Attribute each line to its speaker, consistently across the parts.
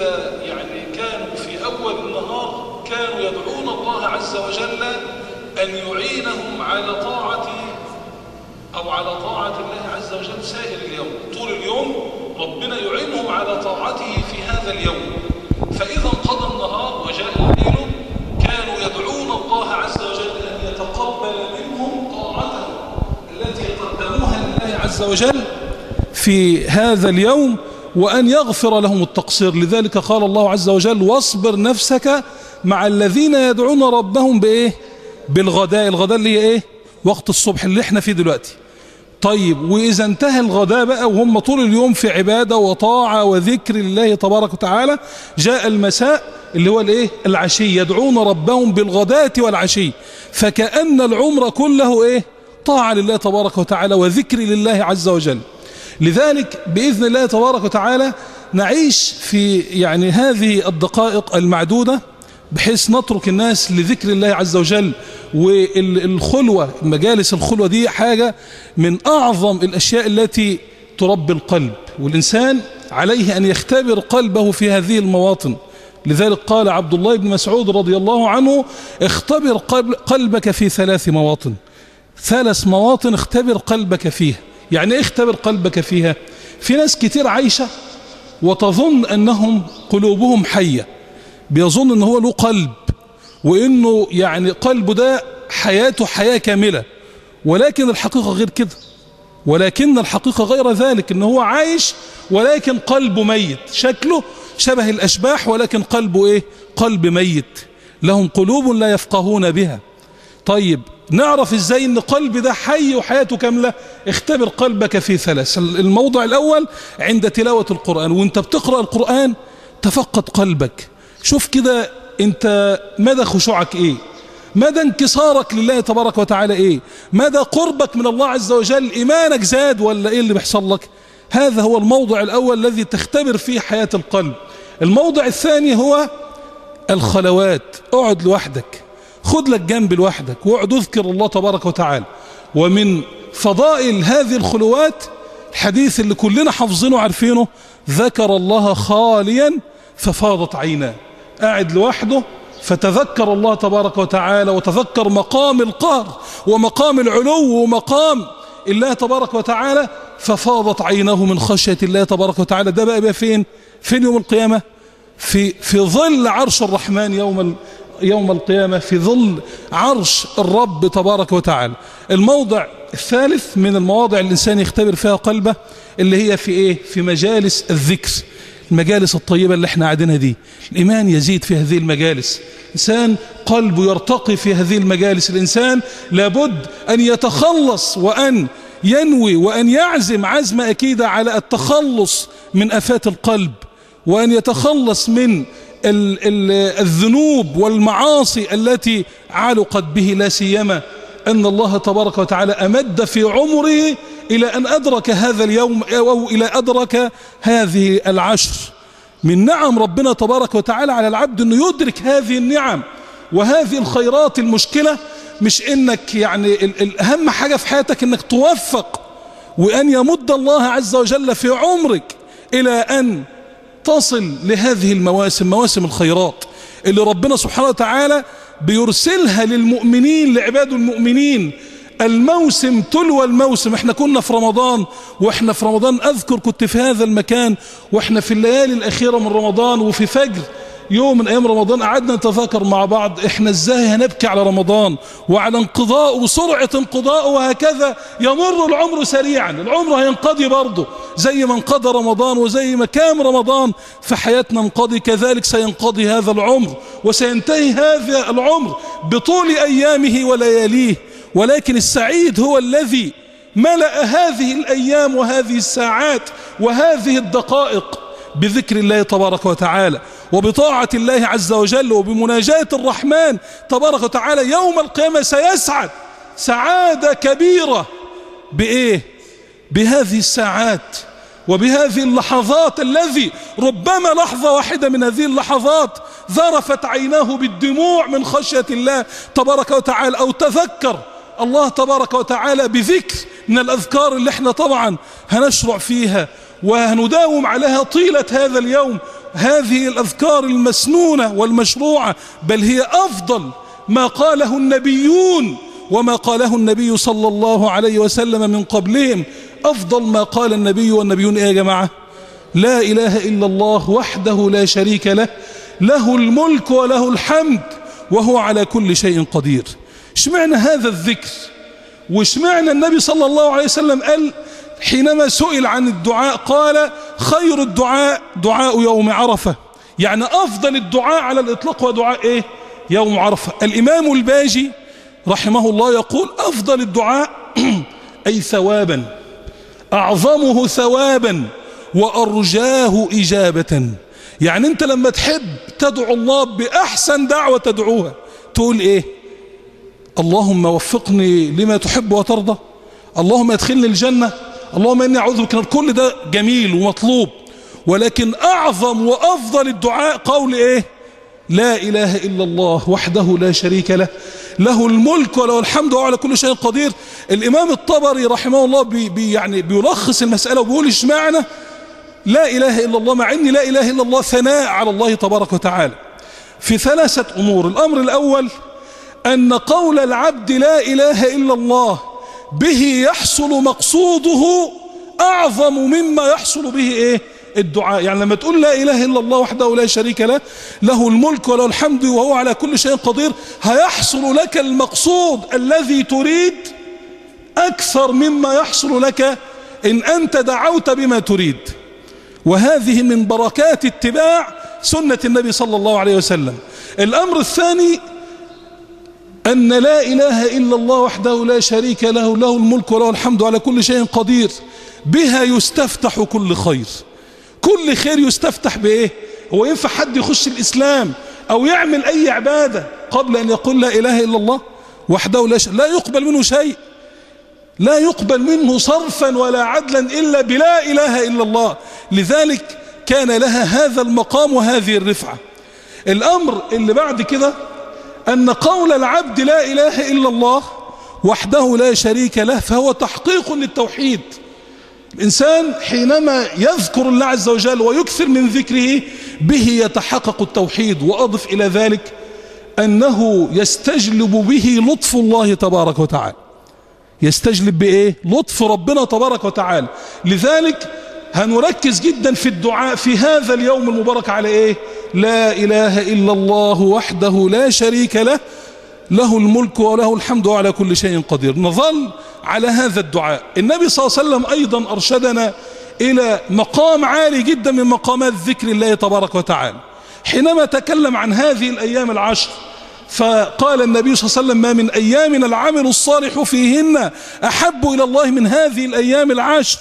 Speaker 1: إذا يعني كانوا في أول النهار كانوا يدعون الله عز وجل أن يعينهم على طاعة أو على طاعة الله عز وجل سائر اليوم طول اليوم ربنا يعينهم على طاعته في هذا اليوم فإذا انقضى النهار وجاء الليل كانوا يدعون الله عز وجل أن يتقبل منهم طاعتهم التي قدموها لله عز وجل في هذا اليوم وأن يغفر لهم التقصير لذلك قال الله عز وجل واصبر نفسك مع الذين يدعون ربهم بإيه بالغداء الغداء اللي هي إيه وقت الصبح اللي احنا فيه دلوقتي طيب وإذا انتهى الغداء بقى وهم طول اليوم في عبادة وطاعة وذكر الله تبارك وتعالى جاء المساء اللي هو الايه العشي يدعون ربهم بالغداة والعشي فكأن العمر كله ايه طاعة لله تبارك وتعالى وذكر لله عز وجل لذلك بإذن الله تبارك وتعالى نعيش في يعني هذه الدقائق المعدودة بحيث نترك الناس لذكر الله عز وجل والخلوة مجالس الخلوة دي حاجة من أعظم الأشياء التي تربي القلب والإنسان عليه أن يختبر قلبه في هذه المواطن لذلك قال عبد الله بن مسعود رضي الله عنه اختبر قلبك في ثلاث مواطن ثلاث مواطن اختبر قلبك فيها يعني ايه اختبر قلبك فيها في ناس كتير عايشة وتظن أنهم قلوبهم حية بيظن أنه هو له قلب وأنه يعني قلبه ده حياته حياة كاملة ولكن الحقيقة غير كده ولكن الحقيقة غير ذلك أنه هو عايش ولكن قلبه ميت شكله شبه الأشباح ولكن قلبه إيه قلب ميت لهم قلوب لا يفقهون بها طيب نعرف ازاي ان قلبي ده حي وحياته كاملة اختبر قلبك في ثلاث الموضع الاول عند تلاوة القرآن وانت بتقرأ القرآن تفقد قلبك شوف كده انت مدى خشوعك ايه مدى انكسارك لله تبارك وتعالى ايه مدى قربك من الله عز وجل ايمانك زاد ولا ايه اللي بيحصل لك هذا هو الموضع الاول الذي تختبر فيه حياة القلب الموضع الثاني هو الخلوات اقعد لوحدك خد لك جنب لوحدك واقعد اذكر الله تبارك وتعالى ومن فضائل هذه الخلوات الحديث اللي كلنا حافظينه عارفينه ذكر الله خاليا ففاضت عيناه قاعد لوحده فتذكر الله تبارك وتعالى وتذكر مقام القهر ومقام العلو ومقام الله تبارك وتعالى ففاضت عيناه من خشية الله تبارك وتعالى ده بقى, بقى فين فين يوم القيامة في, في ظل عرش الرحمن يوم يوم القيامة في ظل عرش الرب تبارك وتعالى الموضع الثالث من المواضع اللي الإنسان يختبر فيها قلبه اللي هي في إيه في مجالس الذكر المجالس الطيبة اللي احنا قاعدينها دي الإيمان يزيد في هذه المجالس إنسان قلبه يرتقي في هذه المجالس الإنسان لابد أن يتخلص وأن ينوي وأن يعزم عزم أكيدة على التخلص من أفات القلب وأن يتخلص من ال ال الذنوب والمعاصي التي علقت به لا سيما أن الله تبارك وتعالى أمد في عمره إلى أن أدرك هذا اليوم أو إلى أدرك هذه العشر من نعم ربنا تبارك وتعالى على العبد أنه يدرك هذه النعم وهذه الخيرات المشكلة مش إنك يعني الأهم حاجة في حياتك إنك توفق وأن يمد الله عز وجل في عمرك إلى أن تصل لهذه المواسم مواسم الخيرات اللي ربنا سبحانه وتعالى بيرسلها للمؤمنين لعباد المؤمنين الموسم تلو الموسم احنا كنا في رمضان واحنا في رمضان اذكر كنت في هذا المكان واحنا في الليالي الاخيرة من رمضان وفي فجر يوم من ايام رمضان قعدنا نتفاكر مع بعض احنا ازاي هنبكي على رمضان وعلى انقضاء وسرعة انقضاء وهكذا يمر العمر سريعا العمر هينقضي برضه زي ما انقضى رمضان وزي ما كان رمضان في حياتنا انقضي كذلك سينقضي هذا العمر وسينتهي هذا العمر بطول ايامه ولياليه ولكن السعيد هو الذي ملأ هذه الايام وهذه الساعات وهذه الدقائق بذكر الله تبارك وتعالى وبطاعة الله عز وجل وبمناجاة الرحمن تبارك وتعالى يوم القيامة سيسعد سعادة كبيرة بإيه بهذه الساعات وبهذه اللحظات الذي ربما لحظة واحدة من هذه اللحظات ذرفت عيناه بالدموع من خشية الله تبارك وتعالى أو تذكر الله تبارك وتعالى بذكر من الأذكار اللي احنا طبعا هنشرع فيها وهنداوم عليها طيلة هذا اليوم هذه الأذكار المسنونة والمشروعة بل هي أفضل ما قاله النبيون وما قاله النبي صلى الله عليه وسلم من قبلهم أفضل ما قال النبي والنبيون إيه يا جماعة لا إله إلا الله وحده لا شريك له له الملك وله الحمد وهو على كل شيء قدير اشمعنى هذا الذكر واشمعنى النبي صلى الله عليه وسلم قال حينما سئل عن الدعاء قال خير الدعاء دعاء يوم عرفة يعني أفضل الدعاء على الإطلاق هو دعاء إيه يوم عرفة الإمام الباجي رحمه الله يقول أفضل الدعاء أي ثوابا أعظمه ثوابا وأرجاه إجابة يعني أنت لما تحب تدعو الله بأحسن دعوة تدعوها تقول إيه اللهم وفقني لما تحب وترضى اللهم ادخلني الجنة اللهم إني أعوذ بك كل ده جميل ومطلوب ولكن أعظم وأفضل الدعاء قول إيه لا إله إلا الله وحده لا شريك له له الملك وله الحمد وعلى كل شيء قدير الإمام الطبري رحمه الله بي بي يعني بيلخص المسألة وبيقول اشمعنى لا إله إلا الله مع أن لا إله إلا الله ثناء على الله تبارك وتعالى في ثلاثة أمور الأمر الأول أن قول العبد لا إله إلا الله به يحصل مقصوده أعظم مما يحصل به إيه الدعاء يعني لما تقول لا إله إلا الله وحده لا شريك له له الملك وله الحمد وهو على كل شيء قدير هيحصل لك المقصود الذي تريد أكثر مما يحصل لك إن أنت دعوت بما تريد وهذه من بركات اتباع سنة النبي صلى الله عليه وسلم الأمر الثاني أن لا إله إلا الله وحده لا شريك له له الملك وله الحمد على كل شيء قدير بها يستفتح كل خير كل خير يستفتح بإيه هو ينفع حد يخش الإسلام أو يعمل أي عبادة قبل أن يقول لا إله إلا الله وحده لا شيء لا يقبل منه شيء لا يقبل منه صرفا ولا عدلا إلا بلا إله إلا الله لذلك كان لها هذا المقام وهذه الرفعة الأمر اللي بعد كده أن قول العبد لا إله إلا الله وحده لا شريك له فهو تحقيق للتوحيد الإنسان حينما يذكر الله عز وجل ويكثر من ذكره به يتحقق التوحيد وأضف إلى ذلك أنه يستجلب به لطف الله تبارك وتعالى يستجلب بإيه لطف ربنا تبارك وتعالى لذلك هنركز جدا في الدعاء في هذا اليوم المبارك على إيه لا إله إلا الله وحده لا شريك له له الملك وله الحمد على كل شيء قدير نظل على هذا الدعاء النبي صلى الله عليه وسلم أيضا أرشدنا إلى مقام عالي جدا من مقامات ذكر الله تبارك وتعالى حينما تكلم عن هذه الأيام العشر فقال النبي صلى الله عليه وسلم ما من أيام العمل الصالح فيهن أحب إلى الله من هذه الأيام العشر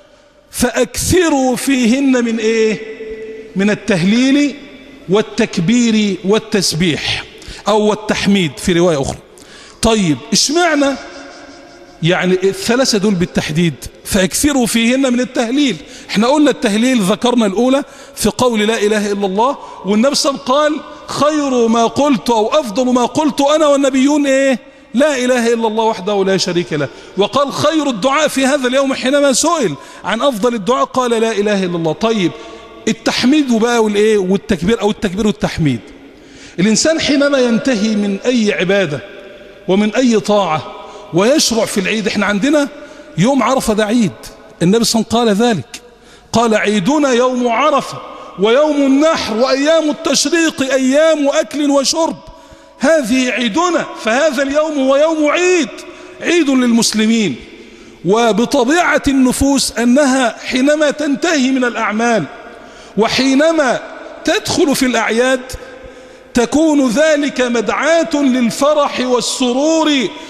Speaker 1: فأكثروا فيهن من إيه من التهليل والتكبير والتسبيح أو والتحميد في رواية أخرى طيب اشمعنى يعني الثلاثة دول بالتحديد فاكثروا فيهن من التهليل احنا قلنا التهليل ذكرنا الأولى في قول لا إله إلا الله والنبي صلى الله عليه وسلم قال خير ما قلت أو أفضل ما قلت أنا والنبيون إيه لا إله إلا الله وحده لا شريك له وقال خير الدعاء في هذا اليوم حينما سئل عن أفضل الدعاء قال لا إله إلا الله طيب التحميد بقى والإيه والتكبير أو التكبير والتحميد الإنسان حينما ينتهي من أي عبادة ومن أي طاعة ويشرع في العيد احنا عندنا يوم عرفة ده عيد النبي صلى الله عليه وسلم قال ذلك قال عيدنا يوم عرفة ويوم النحر وأيام التشريق أيام أكل وشرب هذه عيدنا فهذا اليوم هو يوم عيد عيد للمسلمين وبطبيعة النفوس أنها حينما تنتهي من الأعمال وحينما تدخل في الأعياد تكون ذلك مدعاة للفرح والسرور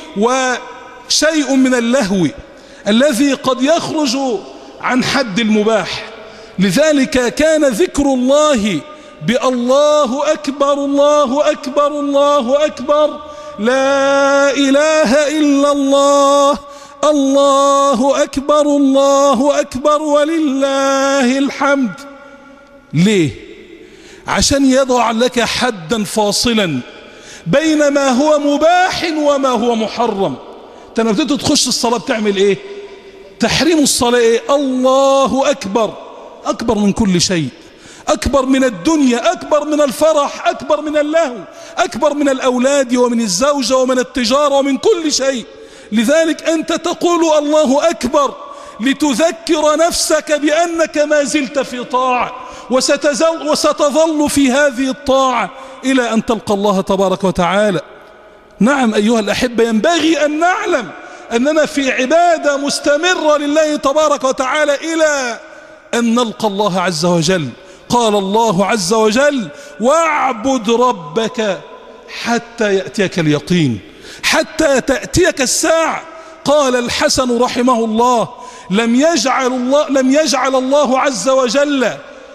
Speaker 1: وشيء من اللهو الذي قد يخرج عن حد المباح لذلك كان ذكر الله بالله أكبر الله أكبر الله أكبر لا إله إلا الله الله أكبر الله أكبر ولله الحمد ليه عشان يضع لك حدا فاصلا بين ما هو مباح وما هو محرم انت لما بتبتدي تخش الصلاة بتعمل ايه تحريم الصلاة ايه الله أكبر أكبر من كل شيء
Speaker 2: أكبر من الدنيا أكبر من الفرح أكبر من اللهو أكبر من الأولاد ومن الزوجة ومن التجارة ومن كل شيء لذلك أنت تقول الله أكبر لتذكر نفسك بأنك ما زلت في طاعة وستزل وستظل في هذه الطاعة إلى أن تلقى الله تبارك وتعالى نعم أيها الأحبة ينبغي أن نعلم أننا في عبادة مستمرة لله تبارك وتعالى إلى أن نلقى الله عز وجل قال الله عز وجل واعبد ربك حتى يأتيك اليقين حتى تأتيك الساعة قال الحسن رحمه الله لم يجعل الله, لم يجعل الله عز وجل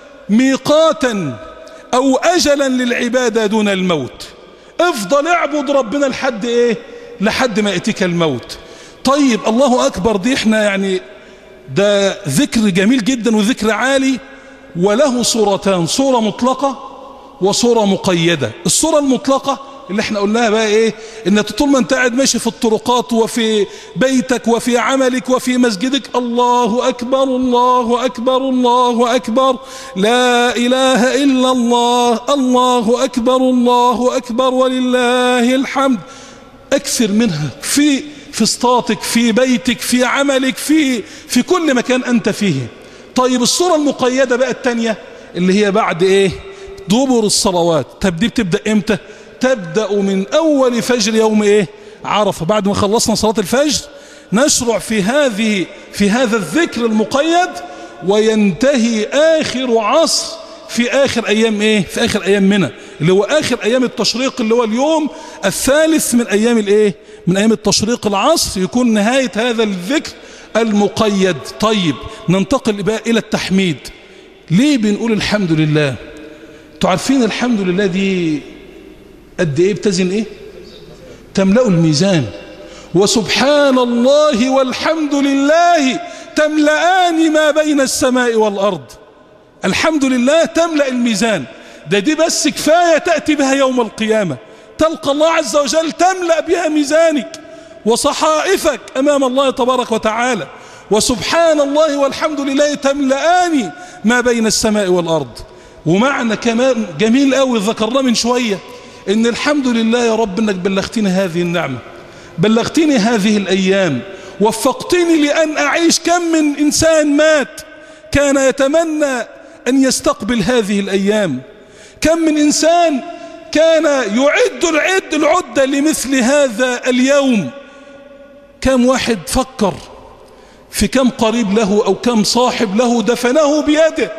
Speaker 2: ميقاتا أو أجلا للعبادة دون الموت افضل اعبد ربنا لحد ايه لحد ما يأتيك الموت طيب الله أكبر دي احنا يعني ده ذكر جميل جدا وذكر عالي وله صورتان صورة مطلقة وصورة مقيدة الصورة المطلقة اللي احنا قلناها بقى ايه ان طول ما انت قاعد ماشي في الطرقات وفي بيتك وفي عملك وفي مسجدك الله اكبر الله اكبر الله اكبر لا اله الا الله الله اكبر الله اكبر ولله الحمد اكثر منها في في اسطاتك في بيتك في عملك في في كل مكان انت فيه طيب الصورة المقيدة بقى التانية اللي هي بعد ايه دبر الصلوات طب دي بتبدأ امتى تبدأ من أول فجر يوم إيه عرفة بعد ما خلصنا صلاة الفجر نشرع في هذه في هذا الذكر المقيد وينتهي آخر عصر في آخر أيام إيه في آخر أيام منى اللي هو آخر أيام التشريق اللي هو اليوم الثالث من أيام الإيه من أيام التشريق العصر يكون نهاية هذا الذكر المقيد طيب ننتقل بقى إلى التحميد ليه بنقول الحمد لله تعرفين الحمد لله دي قد ايه بتزن ايه تملأ الميزان وسبحان الله والحمد لله تملأان ما بين السماء والأرض الحمد لله تملأ الميزان ده دي بس كفاية تأتي بها يوم القيامة تلقى الله عز وجل تملأ بها ميزانك وصحائفك أمام الله تبارك وتعالى وسبحان الله والحمد لله تملأان ما بين السماء والأرض ومعنى كمان جميل قوي ذكرناه من شوية ان الحمد لله يا رب انك بلغتني هذه النعمة بلغتني هذه الايام وفقتني لان اعيش كم من انسان مات كان يتمنى ان يستقبل هذه الايام كم من انسان كان يعد العد العدة لمثل هذا اليوم كم واحد فكر في كم قريب له او كم صاحب له دفنه بيده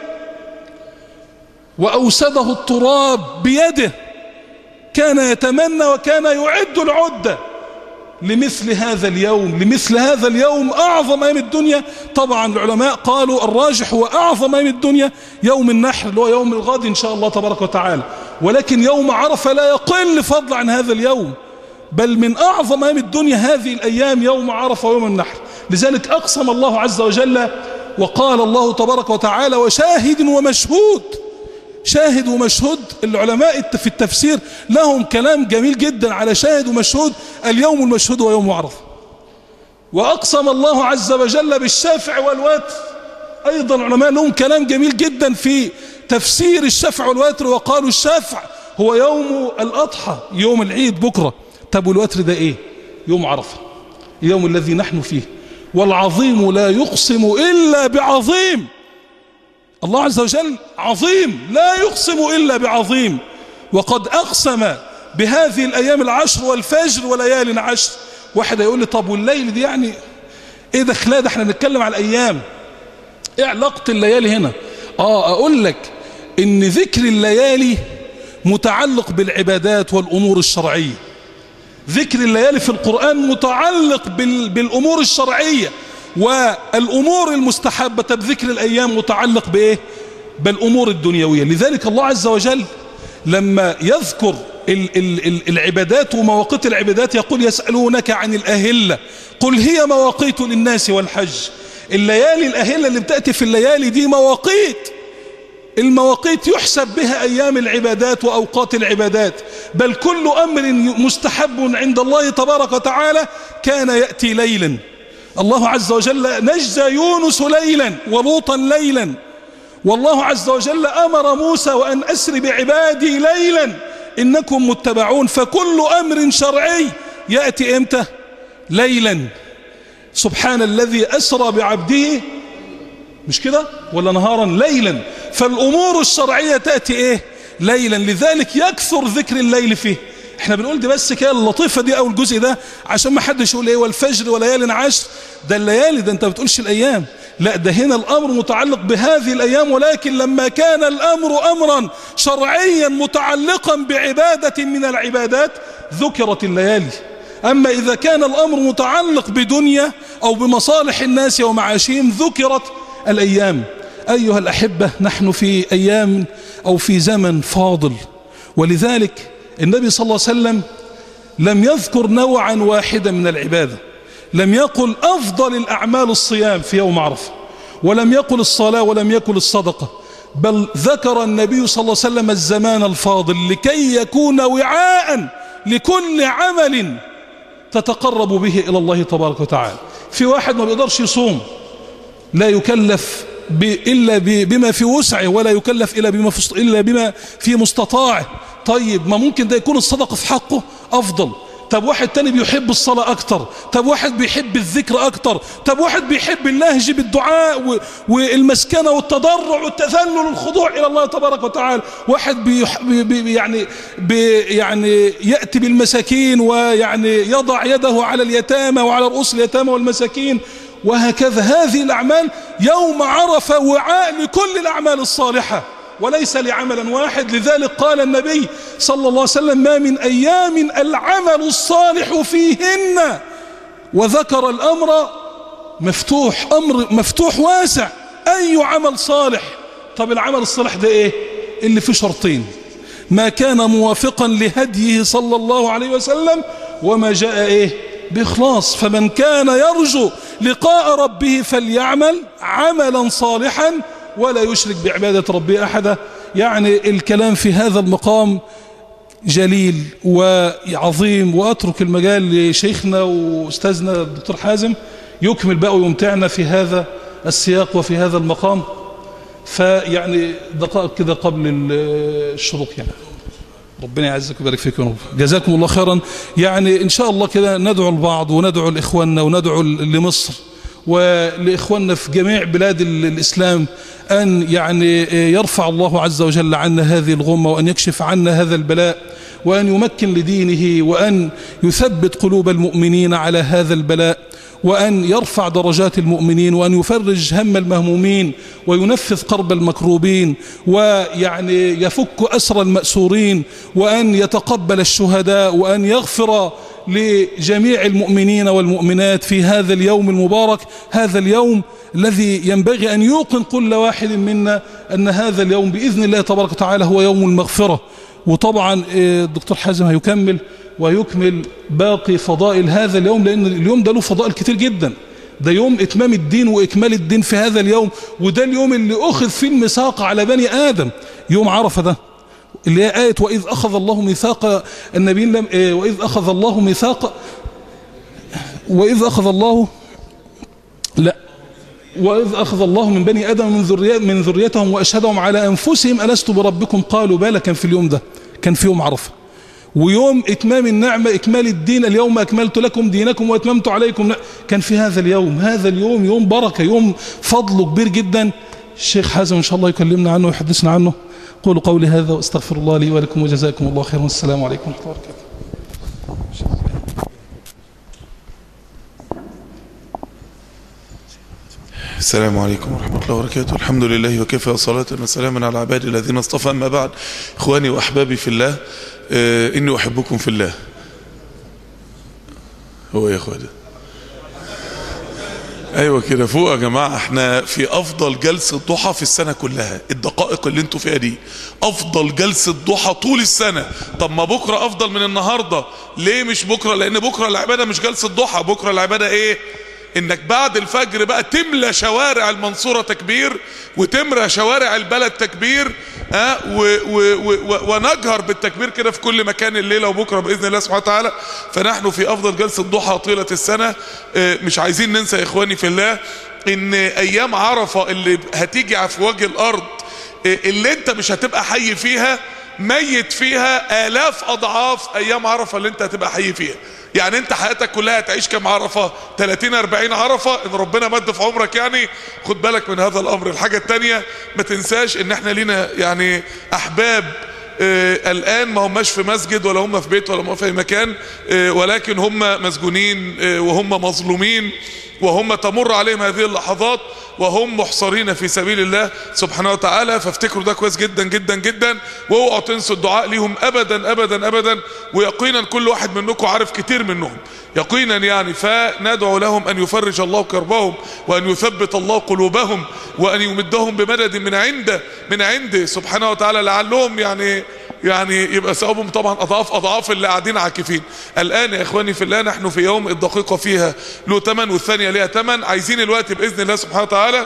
Speaker 2: واوسده التراب بيده كان يتمنى وكان يعد العدة لمثل هذا اليوم لمثل هذا اليوم أعظم أيام الدنيا طبعا العلماء قالوا الراجح هو أعظم أيام الدنيا يوم النحر اللي هو يوم الغد إن شاء الله تبارك وتعالى ولكن يوم عرفة لا يقل فضل عن هذا اليوم بل من أعظم أيام الدنيا هذه الأيام يوم عرفة ويوم النحر لذلك أقسم الله عز وجل وقال الله تبارك وتعالى وشاهد ومشهود شاهد ومشهود العلماء في التفسير لهم كلام جميل جدا على شاهد ومشهود اليوم المشهود ويوم عرفة وأقسم الله عز وجل بالشافع والوتر أيضا العلماء لهم كلام جميل جدا في تفسير الشفع والوتر وقالوا الشفع هو يوم الأضحى يوم العيد بكرة طب والوتر ده إيه يوم عرفة اليوم الذي نحن فيه والعظيم لا يقسم إلا بعظيم الله عز وجل عظيم لا يقسم إلا بعظيم وقد أقسم بهذه الأيام العشر والفجر وليال عشر واحد يقول لي طب والليل دي يعني ايه دخلها ده احنا بنتكلم على الأيام ايه علاقة الليالي هنا اه اقول لك ان ذكر الليالي متعلق بالعبادات والأمور الشرعية ذكر الليالي في القرآن متعلق بال... بالأمور الشرعية والأمور المستحبة بذكر الأيام متعلق بإيه بالأمور الدنيوية لذلك الله عز وجل لما يذكر ال ال ال العبادات ومواقيت العبادات يقول يسألونك عن الأهلة قل هي مواقيت للناس والحج الليالي الأهلة اللي بتأتي في الليالي دي مواقيت المواقيت يحسب بها أيام العبادات وأوقات العبادات بل كل أمر مستحب عند الله تبارك وتعالى كان يأتي ليلا الله عز وجل نجزى يونس ليلا ولوطا ليلا والله عز وجل أمر موسى وأن أسر بعبادي ليلا إنكم متبعون فكل أمر شرعي يأتي إمتى ليلا سبحان الذي أسرى بعبده مش كده ولا نهارا ليلا فالأمور الشرعية تأتي إيه ليلا لذلك يكثر ذكر الليل فيه احنا بنقول دي بس كده اللطيفة دي او الجزء ده عشان ما حدش يقول ايه والفجر وليالي عشر ده الليالي ده انت بتقولش الايام لا ده هنا الامر متعلق بهذه الايام ولكن لما كان الامر امرا شرعيا متعلقا بعبادة من العبادات ذكرت الليالي اما اذا كان الامر متعلق بدنيا او بمصالح الناس ومعاشهم ذكرت الايام ايها الاحبة نحن في ايام او في زمن فاضل ولذلك النبي صلى الله عليه وسلم لم يذكر نوعا واحدا من العبادة لم يقل أفضل الأعمال الصيام في يوم عرفة ولم يقل الصلاة ولم يقل الصدقة بل ذكر النبي صلى الله عليه وسلم الزمان الفاضل لكي يكون وعاء لكل عمل تتقرب به إلى الله تبارك وتعالى في واحد ما بيقدرش يصوم لا يكلف إلا بما في وسعه ولا يكلف إلا بما في, إلا بما في مستطاعه طيب ما ممكن ده يكون الصدقة في حقه أفضل طب واحد تاني بيحب الصلاة أكتر طب واحد بيحب الذكر أكتر طب واحد بيحب اللهج بالدعاء والمسكنة والتضرع والتذلل والخضوع إلى الله تبارك وتعالى واحد بي بي يعني بي يعني يأتي بالمساكين ويعني يضع يده على اليتامى وعلى رؤوس اليتامى والمساكين وهكذا هذه الأعمال يوم عرف وعاء لكل الأعمال الصالحة وليس لعمل واحد لذلك قال النبي صلى الله عليه وسلم ما من أيام العمل الصالح فيهن وذكر الأمر مفتوح أمر مفتوح واسع أي عمل صالح طب العمل الصالح ده إيه اللي فيه شرطين ما كان موافقا لهديه صلى الله عليه وسلم وما جاء إيه بإخلاص فمن كان يرجو لقاء ربه فليعمل عملا صالحا ولا يشرك بعبادة ربه أحدا يعني الكلام في هذا المقام جليل وعظيم وأترك المجال لشيخنا وأستاذنا الدكتور حازم يكمل بقى ويمتعنا في هذا السياق وفي هذا المقام فيعني دقائق كده قبل الشروق يعني ربنا يعزك ويبارك فيكم جزاكم الله خيرا يعني إن شاء الله كده ندعو البعض وندعو لإخواننا وندعو لمصر ولإخواننا في جميع بلاد الإسلام أن يعني يرفع الله عز وجل عنا هذه الغمة وأن يكشف عنا هذا البلاء وأن يمكن لدينه وأن يثبت قلوب المؤمنين على هذا البلاء وأن يرفع درجات المؤمنين وأن يفرج هم المهمومين وينفذ قرب المكروبين ويعني يفك أسر المأسورين وأن يتقبل الشهداء وأن يغفر لجميع المؤمنين والمؤمنات في هذا اليوم المبارك هذا اليوم الذي ينبغي أن يوقن كل واحد منا أن هذا اليوم بإذن الله تبارك وتعالى هو يوم المغفرة وطبعا الدكتور حازم هيكمل ويكمل باقي فضائل هذا اليوم لأن اليوم ده له فضائل كتير جدا ده يوم إتمام الدين وإكمال الدين في هذا اليوم وده اليوم اللي أخذ فيه الميثاق على بني آدم يوم عرفة ده اللي هي آية وإذ أخذ الله ميثاق النبيين لم وإذ أخذ الله ميثاق وإذ أخذ الله لا وإذ أخذ الله من بني آدم من, ذرية من ذريتهم وأشهدهم على أنفسهم ألست بربكم قالوا بلى كان في اليوم ده كان في يوم عرفة ويوم إتمام النعمة إكمال الدين اليوم أكملت لكم دينكم وأتممت عليكم كان في هذا اليوم هذا اليوم يوم بركة يوم فضله كبير جدا الشيخ حازم إن شاء الله يكلمنا عنه ويحدثنا عنه قولوا قولي هذا واستغفر الله لي ولكم وجزاكم الله خيرا والسلام عليكم ورحمة الله وبركاته
Speaker 3: السلام عليكم ورحمة الله وبركاته الحمد لله وكفى صلاة وسلاما على عبادي الذين اصطفى أما بعد إخواني وأحبابي في الله آه إني أحبكم في الله هو يا أخوة ده ايوه كده فوق يا جماعه احنا في افضل جلسه ضحى في السنه كلها الدقائق اللي انتوا فيها دي افضل جلسه ضحى طول السنه طب ما بكره افضل من النهارده ليه مش بكره لان بكره العباده مش جلسه ضحى بكره العباده ايه انك بعد الفجر بقى تملى شوارع المنصورة تكبير وتملى شوارع البلد تكبير ها و و و ونجهر بالتكبير كده في كل مكان الليلة وبكرة بإذن الله سبحانه وتعالى فنحن في أفضل جلسة ضحى طيلة السنة اه مش عايزين ننسى يا إخواني في الله ان ايام عرفة اللي هتيجي في وجه الارض اللي انت مش هتبقى حي فيها ميت فيها الاف اضعاف ايام عرفة اللي انت هتبقى حي فيها يعني انت حياتك كلها هتعيش كم عرفة 30 40 عرفة ان ربنا مد في عمرك يعني خد بالك من هذا الامر الحاجة التانية ما تنساش ان احنا لينا يعني احباب آه الان ما هماش في مسجد ولا هم في بيت ولا هم في اي مكان آه ولكن هم مسجونين آه وهم مظلومين وهم تمر عليهم هذه اللحظات وهم محصرين في سبيل الله سبحانه وتعالى فافتكروا ده كويس جدا جدا جدا واوعوا تنسوا الدعاء ليهم ابدا ابدا ابدا ويقينا كل واحد منكم عارف كتير منهم يقينا يعني فندعو لهم ان يفرج الله كربهم وان يثبت الله قلوبهم وان يمدهم بمدد من عنده من عنده سبحانه وتعالى لعلهم يعني يعني يبقى ثوابهم طبعا اضعاف اضعاف اللي قاعدين عاكفين الان يا اخواني في الله نحن في يوم الدقيقه فيها له ثمن والثانيه ليها ثمن عايزين الوقت باذن الله سبحانه وتعالى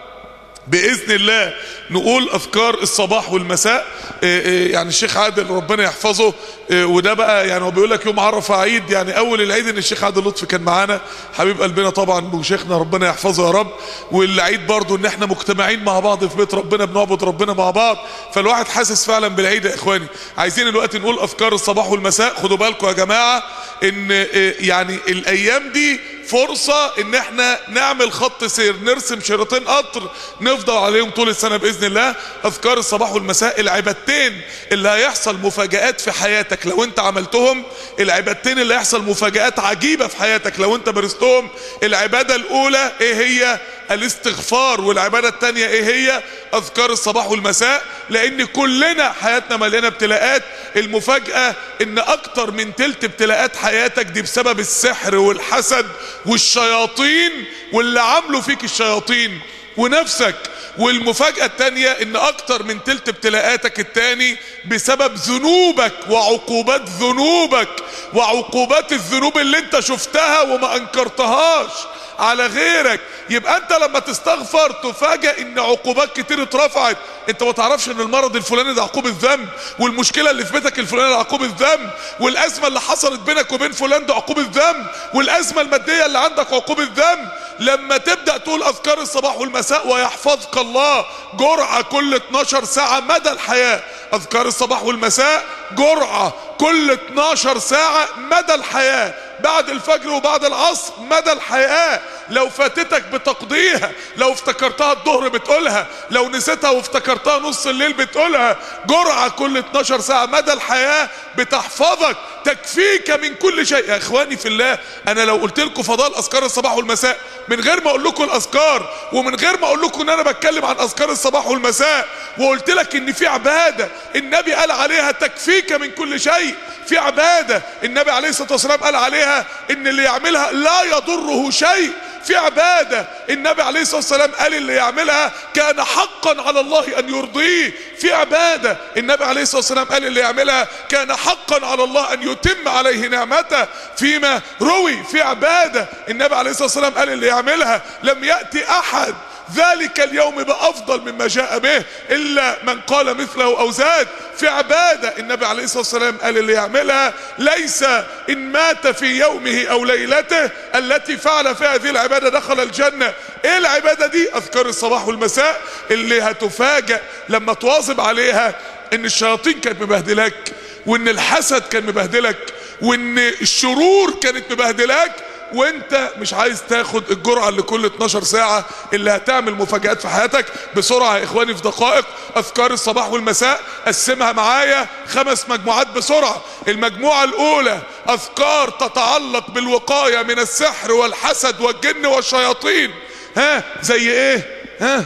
Speaker 3: باذن الله نقول اذكار الصباح والمساء يعني الشيخ عادل ربنا يحفظه وده بقى يعني هو بيقول لك يوم عرفه عيد يعني اول العيد ان الشيخ عادل لطفي كان معانا حبيب قلبنا طبعا وشيخنا ربنا يحفظه يا رب والعيد برضو ان احنا مجتمعين مع بعض في بيت ربنا بنعبد ربنا مع بعض فالواحد حاسس فعلا بالعيد يا اخواني عايزين الوقت نقول اذكار الصباح والمساء خدوا بالكم يا جماعه ان يعني الايام دي فرصة ان احنا نعمل خط سير نرسم شريطين قطر نفضل عليهم طول السنة باذن الله اذكار الصباح والمساء العبادتين اللي هيحصل مفاجآت في حياتك لو انت عملتهم العبادتين اللي هيحصل مفاجآت عجيبة في حياتك لو انت مارستهم العبادة الاولى ايه هي الاستغفار والعبادة التانية ايه هي اذكار الصباح والمساء لان كلنا حياتنا مليانة ابتلاءات المفاجأة ان اكتر من تلت ابتلاءات حياتك دي بسبب السحر والحسد والشياطين واللي عملوا فيك الشياطين ونفسك والمفاجأة التانية ان اكتر من تلت ابتلاءاتك التاني بسبب ذنوبك وعقوبات ذنوبك وعقوبات الذنوب اللي انت شفتها وما انكرتهاش على غيرك يبقى انت لما تستغفر تفاجئ ان عقوبات كتير اترفعت انت ما تعرفش ان المرض الفلاني ده عقوبة ذنب والمشكلة اللي في بيتك الفلاني ده عقوبة ذنب والازمة اللي حصلت بينك وبين فلان ده عقوبة ذنب والازمة المادية اللي عندك عقوبة ذنب لما تبدأ تقول اذكار الصباح والمساء ويحفظك الله جرعة كل 12 ساعة مدى الحياة اذكار الصباح والمساء جرعة كل 12 ساعة مدى الحياة بعد الفجر وبعد العصر مدى الحياة لو فاتتك بتقضيها لو افتكرتها الظهر بتقولها لو نسيتها وافتكرتها نص الليل بتقولها جرعة كل 12 ساعة مدى الحياة بتحفظك تكفيك من كل شيء يا اخواني في الله انا لو قلت لكم فضائل اذكار الصباح والمساء من غير ما اقول لكم الاذكار ومن غير ما اقول لكم ان انا بتكلم عن اذكار الصباح والمساء وقلت لك ان في عبادة النبي قال عليها تكفيك من كل شيء في عبادة النبي عليه الصلاة والسلام قال عليها ان اللي يعملها لا يضره شيء في عبادة النبي عليه الصلاة والسلام قال اللي يعملها كان حقا على الله ان يرضيه في عبادة النبي عليه الصلاة والسلام قال اللي يعملها كان حقا على الله ان يتم عليه نعمته فيما روي في عبادة النبي عليه الصلاة والسلام قال اللي يعملها لم يأتي احد ذلك اليوم بأفضل مما جاء به إلا من قال مثله أو زاد في عبادة النبي عليه الصلاة والسلام قال اللي يعملها ليس إن مات في يومه أو ليلته التي فعل فيها هذه العبادة دخل الجنة إيه العبادة دي أذكار الصباح والمساء اللي هتفاجأ لما تواظب عليها إن الشياطين كانت مبهدلاك وإن الحسد كان مبهدلك وإن الشرور كانت مبهدلاك وانت مش عايز تاخد الجرعة اللي كل 12 ساعة اللي هتعمل مفاجآت في حياتك بسرعة يا اخواني في دقائق اذكار الصباح والمساء قسمها معايا خمس مجموعات بسرعة المجموعة الاولى اذكار تتعلق بالوقاية من السحر والحسد والجن والشياطين ها زي ايه ها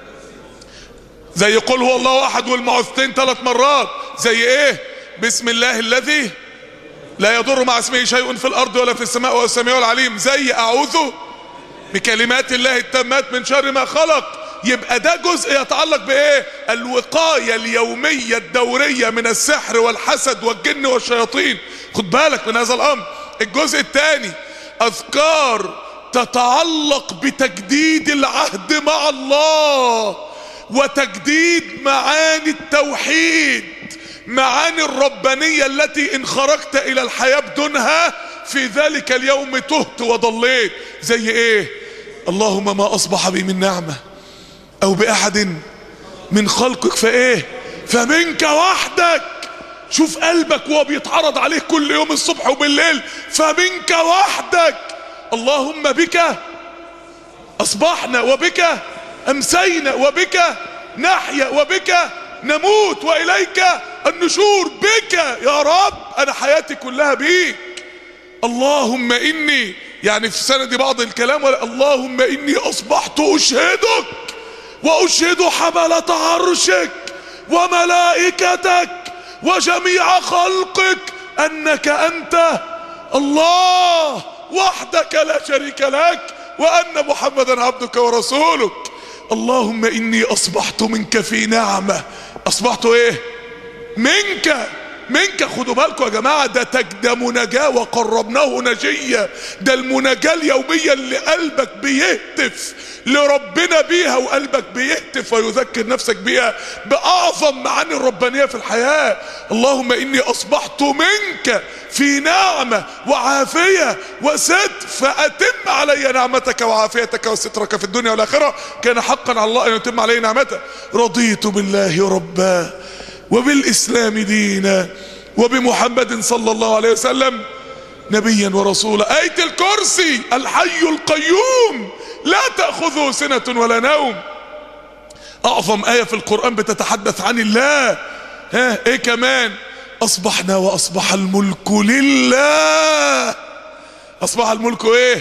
Speaker 3: زي قل هو الله احد والمعوذتين ثلاث مرات زي ايه بسم الله الذي لا يضر مع اسمه شيء في الارض ولا في السماء وهو السميع العليم زي اعوذ بكلمات الله التامات من شر ما خلق يبقى ده جزء يتعلق بايه الوقاية اليومية الدورية من السحر والحسد والجن والشياطين خد بالك من هذا الامر الجزء الثاني اذكار تتعلق بتجديد العهد مع الله وتجديد معاني التوحيد معاني الربانية التي ان خرجت الى الحياة بدونها في ذلك اليوم تهت وضليت زي ايه اللهم ما اصبح بي من نعمة او باحد من خلقك فايه فمنك وحدك شوف قلبك وهو بيتعرض عليه كل يوم الصبح وبالليل فمنك وحدك اللهم بك اصبحنا وبك امسينا وبك نحيا وبك نموت واليك النشور بك يا رب انا حياتي كلها بيك اللهم اني يعني في سند بعض الكلام ولا اللهم اني اصبحت اشهدك واشهد حملة عرشك وملائكتك وجميع خلقك انك انت الله وحدك لا شريك لك وان محمدا عبدك ورسولك اللهم اني اصبحت منك في نعمة اصبحت ايه منك منك خدوا بالكم يا جماعة ده ده مناجاة وقربناه نجية ده المناجاة اليومية اللي قلبك بيهتف لربنا بيها وقلبك بيهتف ويذكر نفسك بيها بأعظم معاني الربانية في الحياة اللهم إني أصبحت منك في نعمة وعافية وستر فأتم علي نعمتك وعافيتك وسترك في الدنيا والآخرة كان حقا على الله أن يتم علي نعمته رضيت بالله ربا وبالإسلام دينا وبمحمد صلى الله عليه وسلم نبيا ورسولا آية الكرسي الحي القيوم لا تأخذه سنة ولا نوم أعظم آية في القرآن بتتحدث عن الله ها إيه كمان أصبحنا وأصبح الملك لله أصبح الملك إيه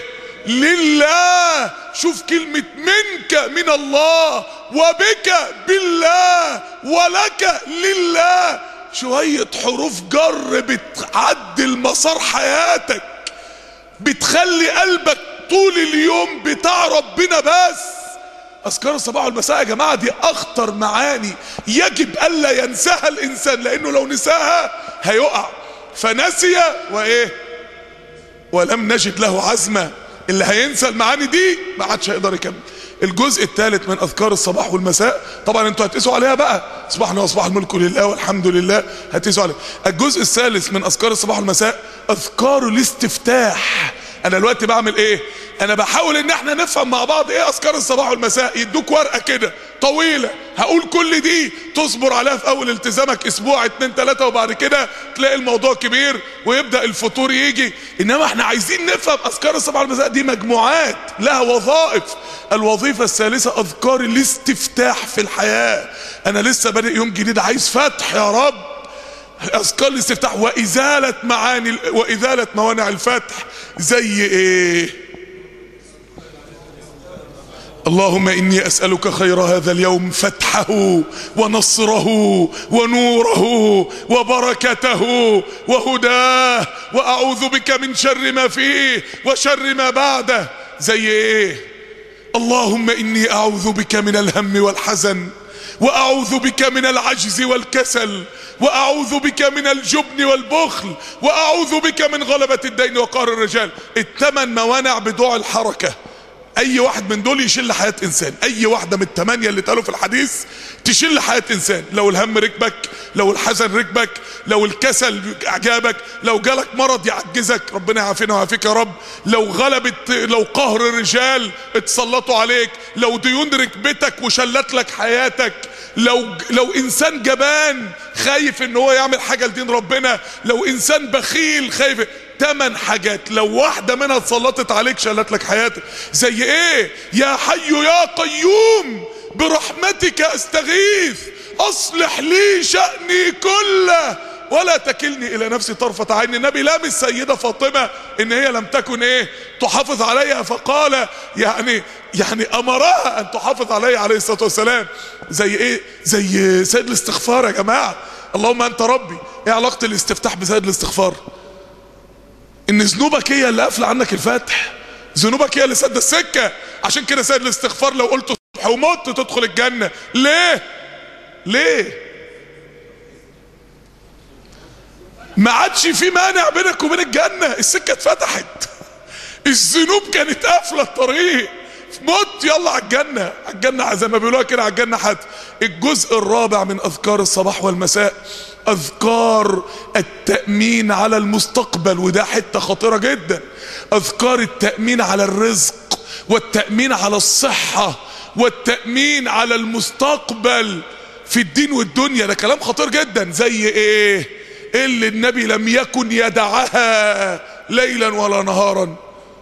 Speaker 3: لله شوف كلمة منك من الله وبك بالله ولك لله شوية حروف جر بتعدل مسار حياتك بتخلي قلبك طول اليوم بتاع ربنا بس اذكار الصباح والمساء يا جماعه دي اخطر معاني يجب الا ينساها الانسان لانه لو نساها هيقع فنسي وايه ولم نجد له عزمه اللي هينسى المعاني دي ما عادش هيقدر يكمل الجزء الثالث من اذكار الصباح والمساء طبعا انتوا هتقيسوا عليها بقى اصبحنا واصبح الملك لله والحمد لله هتقيسوا عليها الجزء الثالث من اذكار الصباح والمساء اذكار الاستفتاح انا دلوقتي بعمل ايه انا بحاول ان احنا نفهم مع بعض ايه اذكار الصباح والمساء يدوك ورقه كده طويله هقول كل دي تصبر عليها في اول التزامك اسبوع اتنين تلاته وبعد كده تلاقي الموضوع كبير ويبدا الفطور يجي انما احنا عايزين نفهم اذكار الصباح والمساء دي مجموعات لها وظائف الوظيفه الثالثه اذكار الاستفتاح في الحياه انا لسه بادئ يوم جديد عايز فتح يا رب اذكار الاستفتاح وازاله معاني وازاله موانع الفتح زي ايه اللهم اني اسالك خير هذا اليوم فتحه ونصره ونوره وبركته وهداه واعوذ بك من شر ما فيه وشر ما بعده زي ايه اللهم اني اعوذ بك من الهم والحزن واعوذ بك من العجز والكسل واعوذ بك من الجبن والبخل واعوذ بك من غلبة الدين وقهر الرجال الثمان موانع بدوع الحركة اي واحد من دول يشيل حياة انسان اي واحدة من الثمانية اللي اتقالوا في الحديث تشيل حياة انسان لو الهم ركبك لو الحزن ركبك لو الكسل اعجابك لو جالك مرض يعجزك ربنا يعافينا ويعافيك يا رب لو غلبت لو قهر الرجال اتسلطوا عليك لو ديون ركبتك وشلت لك حياتك لو لو انسان جبان خايف ان هو يعمل حاجه لدين ربنا لو انسان بخيل خايف تمن حاجات لو واحدة منها اتسلطت عليك شلت لك حياتك زي ايه يا حي يا قيوم برحمتك استغيث اصلح لي شأني كله ولا تكلني الى نفسي طرفة عين النبي لام السيدة فاطمة ان هي لم تكن ايه تحافظ عليها فقال يعني يعني امرها ان تحافظ عليه عليه الصلاة والسلام زي ايه زي سيد الاستغفار يا جماعة اللهم انت ربي ايه علاقة الاستفتاح بسيد الاستغفار ان ذنوبك هي اللي قافله عنك الفتح ذنوبك هي اللي سد السكه عشان كده سيد الاستغفار لو قلت الصبح ومت تدخل الجنه ليه ليه ما عادش في مانع بينك وبين الجنه السكه اتفتحت الذنوب كانت قافله الطريق مت يلا على الجنة على الجنة زي ما بيقولوها كده على الجنة حد الجزء الرابع من أذكار الصباح والمساء أذكار التأمين على المستقبل وده حتة خطيرة جدا أذكار التأمين على الرزق والتأمين على الصحة والتأمين على المستقبل في الدين والدنيا ده كلام خطير جدا زي ايه اللي النبي لم يكن يدعها ليلا ولا نهارا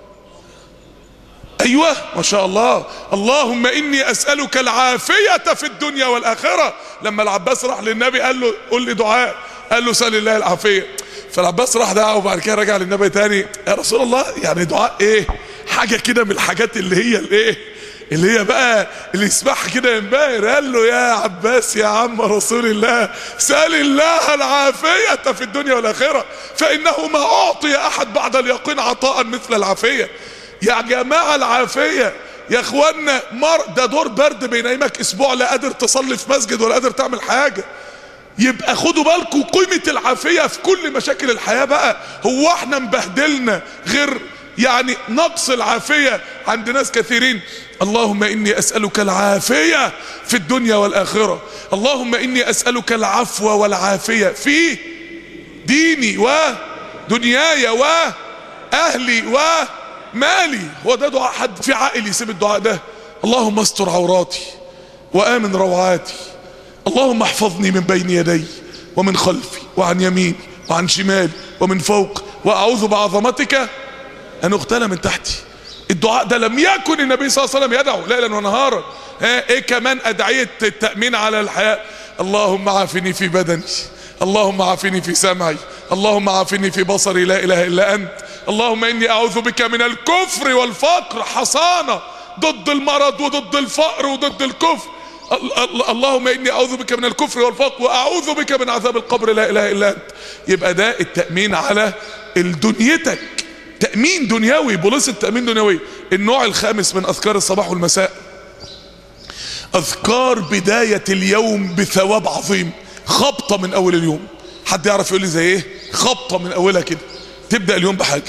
Speaker 3: ايوه ما شاء الله اللهم اني اسالك العافيه في الدنيا والاخره لما العباس راح للنبي قال له قول لي دعاء قال له سال الله العافيه فالعباس راح دعا وبعد كده رجع للنبي تاني يا رسول الله يعني دعاء ايه حاجه كده من الحاجات اللي هي الايه اللي هي بقى اللي يسمعها كده ينبهر قال له يا عباس يا عم رسول الله سال الله العافيه في الدنيا والاخره فانه ما اعطي احد بعد اليقين عطاء مثل العافيه يا جماعة العافية يا اخوانا مر ده دور برد بينامك اسبوع لا قادر تصلي في مسجد ولا قادر تعمل حاجة يبقى خدوا بالكم قيمة العافية في كل مشاكل الحياة بقى هو احنا مبهدلنا غير يعني نقص العافية عند ناس كثيرين اللهم اني اسألك العافية في الدنيا والاخرة اللهم اني اسألك العفو والعافية في ديني ودنياي واهلي و مالي هو ده دعاء حد في عاقل يسيب الدعاء ده اللهم استر عوراتي وامن روعاتي اللهم احفظني من بين يدي ومن خلفي وعن يميني وعن شمالي ومن فوق واعوذ بعظمتك ان اغتال من تحتي الدعاء ده لم يكن النبي صلى الله عليه وسلم يدعو ليلا ونهارا ها ايه كمان ادعيه التامين على الحياه اللهم عافني في بدني اللهم عافني في سمعي اللهم عافني في بصري لا اله الا انت اللهم اني اعوذ بك من الكفر والفقر حصانة ضد المرض وضد الفقر وضد الكفر اللهم اني اعوذ بك من الكفر والفقر واعوذ بك من عذاب القبر لا اله الا انت يبقى ده التأمين على دنيتك تأمين دنيوي بوليس التأمين دنيوي النوع الخامس من اذكار الصباح والمساء اذكار بداية اليوم بثواب عظيم خبطة من اول اليوم حد يعرف يقول لي زي ايه خبطة من اولها كده تبدأ اليوم بحاجة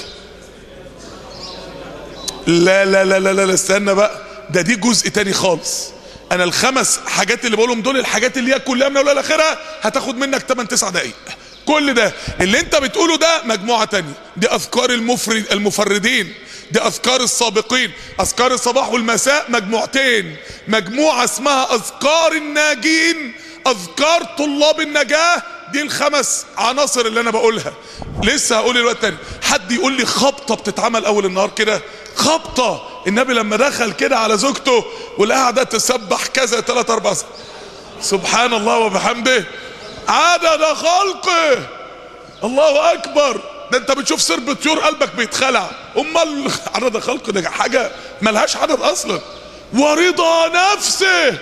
Speaker 3: لا لا لا لا لا استنى بقى ده دي جزء تاني خالص انا الخمس حاجات اللي بقولهم دول الحاجات اللي هي كلها من اولها لاخرها هتاخد منك 8 9 دقايق كل ده اللي انت بتقوله ده مجموعة تانية دي اذكار المفرد المفردين دي اذكار السابقين اذكار الصباح والمساء مجموعتين مجموعة اسمها اذكار الناجين اذكار طلاب النجاة دي الخمس عناصر اللي انا بقولها لسه هقول الوقت تاني حد يقول لي خبطة بتتعمل اول النهار كده خبطة النبي لما دخل كده على زوجته والقعدة تسبح كذا ثلاث اربع سنة. سبحان الله وبحمده عدد خلقه الله اكبر ده انت بتشوف سرب طيور قلبك بيتخلع امال عدد خلقه ده حاجة ملهاش عدد اصلا ورضا نفسه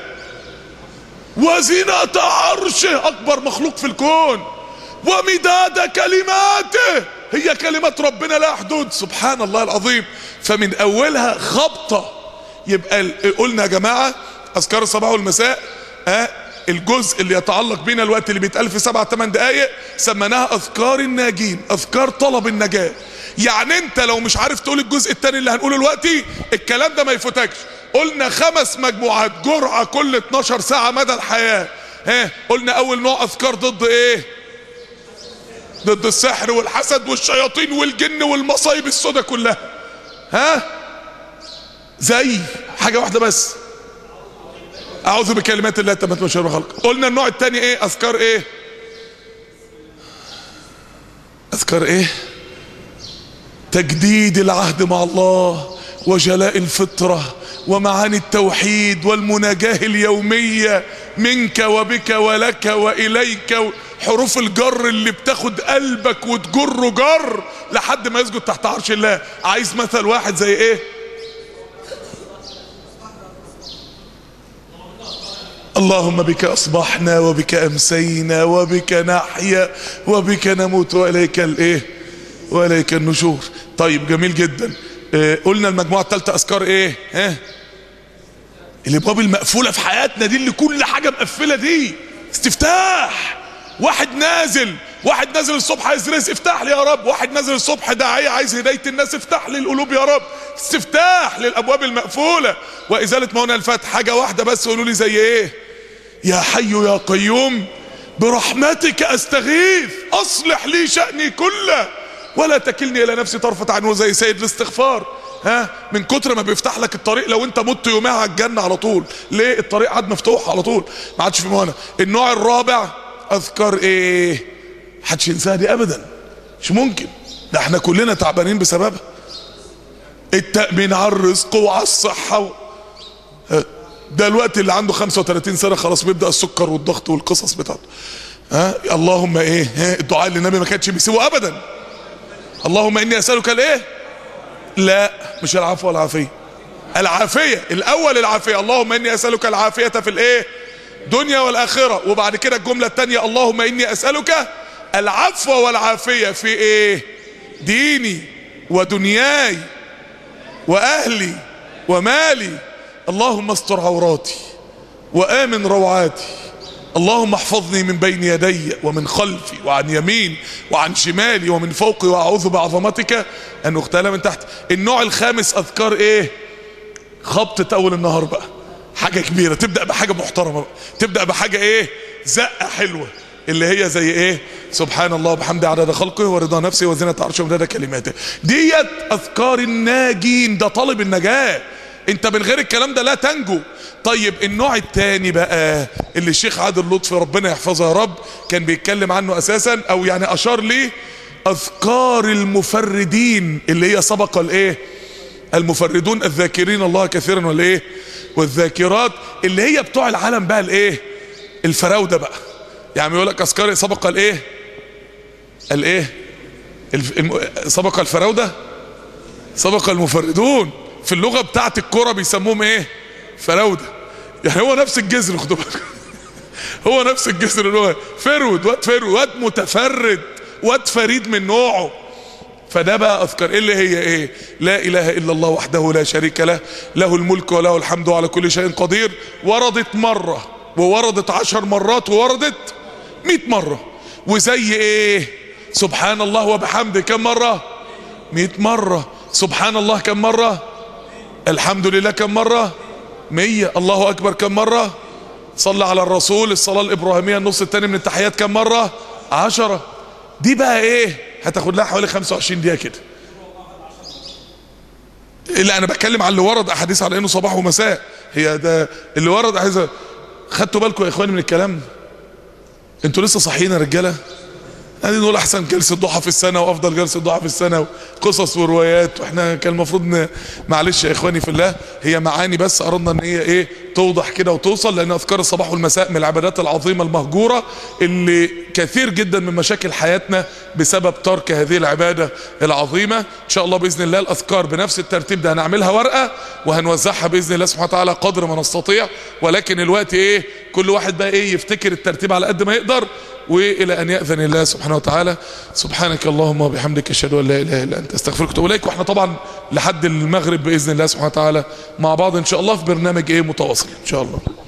Speaker 3: وزنة عرشه أكبر مخلوق في الكون ومداد كلماته هي كلمات ربنا لا حدود سبحان الله العظيم فمن أولها خبطة يبقى قلنا يا جماعة أذكار الصباح والمساء آه الجزء اللي يتعلق بينا الوقت اللي بيتقال في سبع ثمان دقايق سميناها أذكار الناجين أذكار طلب النجاة يعني انت لو مش عارف تقول الجزء الثاني اللي هنقوله دلوقتي الكلام ده ما يفوتكش قلنا خمس مجموعات جرعة كل 12 ساعة مدى الحياة ها قلنا اول نوع اذكار ضد ايه ضد السحر والحسد والشياطين والجن والمصايب السوداء كلها ها زي حاجة واحدة بس اعوذ بكلمات الله تمت من شر خلق قلنا النوع الثاني ايه اذكار ايه اذكار ايه تجديد العهد مع الله وجلاء الفطره ومعاني التوحيد والمناجاة اليومية منك وبك ولك وإليك حروف الجر اللي بتاخد قلبك وتجره جر لحد ما يسجد تحت عرش الله عايز مثل واحد زي ايه اللهم بك اصبحنا وبك امسينا وبك نحيا وبك نموت واليك الايه واليك النشور طيب جميل جدا اه قلنا المجموعه الثالثه اذكار ايه ها الابواب المقفوله في حياتنا دي اللي كل حاجه مقفله دي استفتاح واحد نازل واحد نازل الصبح عايز رزق افتح لي يا رب واحد نازل الصبح داعيه عايز هدايه الناس افتح لي القلوب يا رب استفتاح للابواب المقفوله وازاله موانع الفتح حاجه واحده بس قولوا لي زي ايه يا حي يا قيوم برحمتك استغيث اصلح لي شأني كله ولا تكلني الى نفسي طرفة عين زي سيد الاستغفار ها من كتر ما بيفتح لك الطريق لو انت مت يومها على الجنه على طول ليه الطريق قاعد مفتوح على طول ما عادش في مهنه النوع الرابع اذكار ايه محدش ينساها دي ابدا مش ممكن ده احنا كلنا تعبانين بسببها التأمين على الرزق وعلى الصحة و... ها، ده الوقت اللي عنده 35 سنة خلاص بيبدأ السكر والضغط والقصص بتاعته ها اللهم ايه ها الدعاء اللي النبي ما كانش بيسيبه ابدا اللهم اني اسالك الايه لا مش العفو والعافيه العافيه الاول العافيه اللهم اني اسالك العافيه في الايه دنيا والاخره وبعد كده الجمله الثانيه اللهم اني اسالك العفو والعافيه في ايه ديني ودنياي واهلي ومالي اللهم استر عوراتي وامن روعاتي اللهم احفظني من بين يدي ومن خلفي وعن يمين وعن شمالي ومن فوقي واعوذ بعظمتك ان اغتال من تحت النوع الخامس اذكار ايه خبطة اول النهار بقى حاجة كبيرة تبدأ بحاجة محترمة بقى. تبدأ بحاجة ايه زقة حلوة اللي هي زي ايه سبحان الله وبحمده عدد خلقه ورضا نفسه وزنة عرشه ومداد كلماته ديت اذكار الناجين ده طالب النجاة انت من غير الكلام ده لا تنجو طيب النوع التاني بقى اللي الشيخ عادل لطفي ربنا يحفظه يا رب كان بيتكلم عنه اساسا او يعني اشار ليه اذكار المفردين اللي هي سبق الايه المفردون الذاكرين الله كثيرا والايه والذاكرات اللي هي بتوع العالم بقى الايه الفراوده بقى يعني يقول لك اذكار سبق الايه الايه الف- الم- سبق الفراوده سبق المفردون في اللغه بتاعت الكرة بيسموهم ايه فراوده يعني هو نفس الجذر خدوا بالكم هو نفس الجسر اللي هو فرود واد فرود واد متفرد واد فريد من نوعه فده بقى اذكر ايه اللي هي ايه لا اله الا الله وحده لا شريك له له الملك وله الحمد على كل شيء قدير وردت مرة ووردت عشر مرات ووردت مئة مرة وزي ايه سبحان الله وبحمده كم مرة مئة مرة سبحان الله كم مرة الحمد لله كم مرة مية الله اكبر كم مرة صلى على الرسول الصلاة الابراهيمية النص التاني من التحيات كم مرة عشرة دي بقى ايه هتاخد لها حوالي 25 دقيقة كده لا انا بتكلم على اللي ورد احاديث على انه صباح ومساء هي ده اللي ورد احاديث خدتوا بالكم يا اخواني من الكلام انتوا لسه صاحيين يا رجاله ادي نقول احسن جلسه ضحى في السنه وافضل جلسه ضحى في السنه وقصص وروايات واحنا كان المفروض ن... معلش يا اخواني في الله هي معاني بس اردنا ان هي ايه توضح كده وتوصل لان اذكار الصباح والمساء من العبادات العظيمه المهجوره اللي كثير جدا من مشاكل حياتنا بسبب ترك هذه العباده العظيمه ان شاء الله باذن الله الاذكار بنفس الترتيب ده هنعملها ورقه وهنوزعها باذن الله سبحانه وتعالى قدر ما نستطيع ولكن الوقت ايه كل واحد بقى ايه يفتكر الترتيب على قد ما يقدر والى ان ياذن الله سبحانه وتعالى سبحانك اللهم وبحمدك اشهد ان لا اله الا انت استغفرك واتوب اليك واحنا طبعا لحد المغرب باذن الله سبحانه وتعالى مع بعض ان شاء الله في برنامج ايه متواصل ان شاء الله